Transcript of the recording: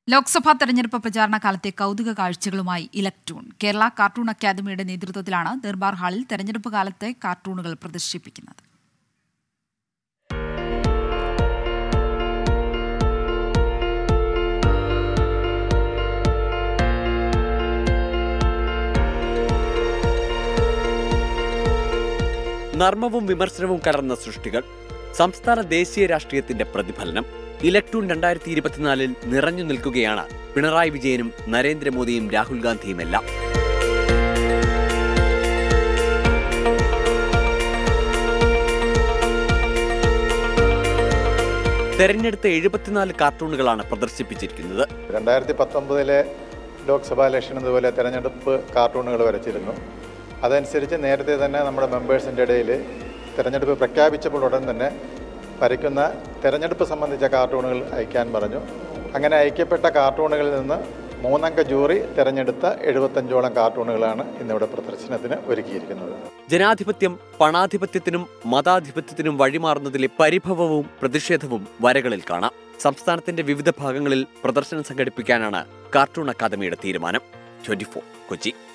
ലോക്സഭാ തെരഞ്ഞെടുപ്പ് പ്രചാരണ കാലത്തെ കൗതുക കാഴ്ചകളുമായി ഇലക്ട്രൂൺ കേരള കാർട്ടൂൺ അക്കാദമിയുടെ നേതൃത്വത്തിലാണ് ദർബാർ ഹാളിൽ തെരഞ്ഞെടുപ്പ് കാലത്തെ കാർട്ടൂണുകൾ പ്രദർശിപ്പിക്കുന്നത് നർമ്മവും വിമർശനവും കലർന്ന സൃഷ്ടികൾ സംസ്ഥാന ദേശീയ രാഷ്ട്രീയത്തിന്റെ പ്രതിഫലനം ഇലക്ട്രൂൺ രണ്ടായിരത്തി ഇരുപത്തിനാലിൽ നിറഞ്ഞു നിൽക്കുകയാണ് പിണറായി വിജയനും നരേന്ദ്രമോദിയും രാഹുൽ ഗാന്ധിയുമെല്ലാം തെരഞ്ഞെടുത്ത എഴുപത്തിനാല് കാർട്ടൂണുകളാണ് പ്രദർശിപ്പിച്ചിരിക്കുന്നത് രണ്ടായിരത്തി പത്തൊമ്പതിലെ ലോക്സഭാ ഇലക്ഷൻ ഇതുപോലെ തെരഞ്ഞെടുപ്പ് കാർട്ടൂണുകൾ വരച്ചിരുന്നു അതനുസരിച്ച് നേരത്തെ തന്നെ നമ്മുടെ മെമ്പേഴ്സിൻ്റെ ഇടയിൽ തെരഞ്ഞെടുപ്പ് പ്രഖ്യാപിച്ചപ്പോൾ ഉടൻ തന്നെ വരയ്ക്കുന്ന തെരഞ്ഞെടുപ്പ് സംബന്ധിച്ച കാർട്ടൂണുകൾ അയക്കാൻ പറഞ്ഞു അങ്ങനെ അയക്കപ്പെട്ട കാർട്ടൂണുകളിൽ നിന്ന് മൂന്നംഗ ജൂറി തെരഞ്ഞെടുത്ത എഴുപത്തഞ്ചോളം കാർട്ടൂണുകളാണ് ഇന്നിവിടെ പ്രദർശനത്തിന് ഒരുക്കിയിരിക്കുന്നത് ജനാധിപത്യം പണാധിപത്യത്തിനും മതാധിപത്യത്തിനും വഴിമാറുന്നതിലെ പരിഭവവും പ്രതിഷേധവും വരകളിൽ കാണാം സംസ്ഥാനത്തിന്റെ വിവിധ ഭാഗങ്ങളിൽ പ്രദർശനം സംഘടിപ്പിക്കാനാണ് കാർട്ടൂൺ അക്കാദമിയുടെ തീരുമാനം ട്വന്റി കൊച്ചി